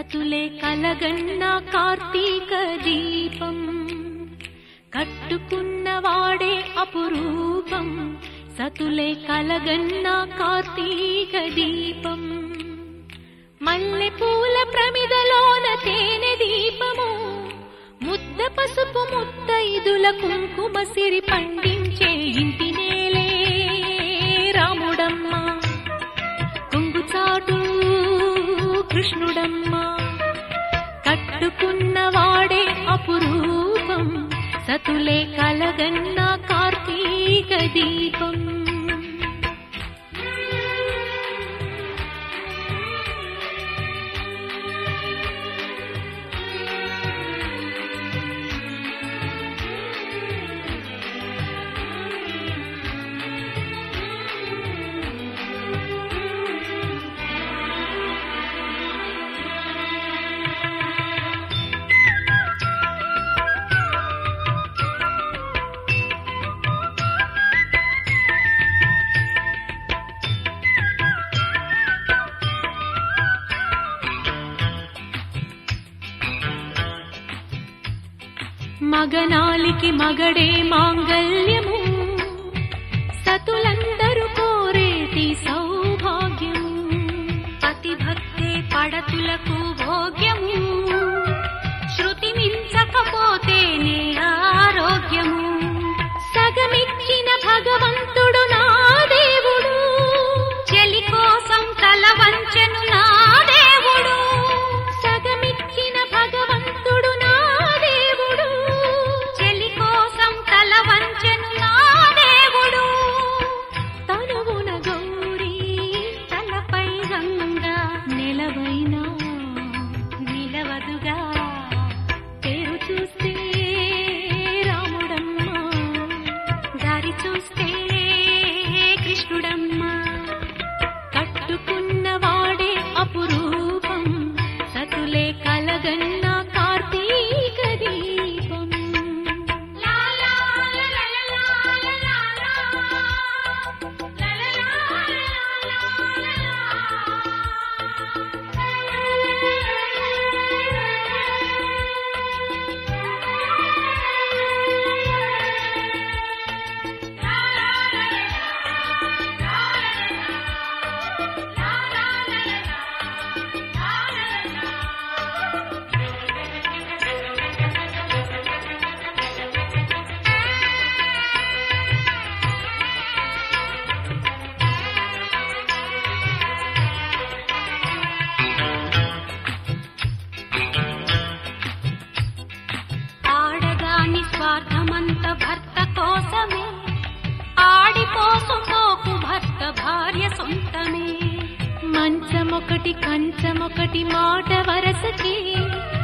సతులే కలగన్న కార్తీక దీపం కట్టుకున్నవాడే అపురూపం సతులే కలగన్న కార్తీక దీపం మల్లె పూల ప్రమిదలోన తేనె దీపము ముద్ద పసుపు ముత్తైదుల కుంకుమ సిరి పండించే ఇంటి నేలే రాముడమ్మ కొంగుచాటు కృష్ణుడమ్మ కట్టుకున్నవాడే అపురూపం సతులే కలగన్న కార్తీక దీపం మగనాలికి మగడే మాంగల్యము సతులందరూ కోరేటి సౌభాగ్యము పతి భక్తే పడతులకు భోగ్యము శృతి మించకపోతేనే ఆరోగ్యము సగమిచ్చిన భగవంతుడు నా దేవుడు చెలి కోసం తల వంచెను నా దేవుడు సగమిచ్చిన భగవంతుడు నా దేవుడు చెలి కోసం తల వంచెను నా దేవుడు తనువున గౌరీ తలపై గంగా నిలవైనా నిలవదుగా పేరు చూస్తే రాముడమ్మ దారి చూస్తే కృష్ణుడమ్మ కట్టుకున్నవాడే అపురూపం సతులే కలగన్న కార్తీక దీపం ఆడదాని స్వార్థమంత భర్త కోసమే ఆడిపోసుకోకు భర్త భార్య సొంతమే మంచమొకటి కంచమొకటి మాట వరసకి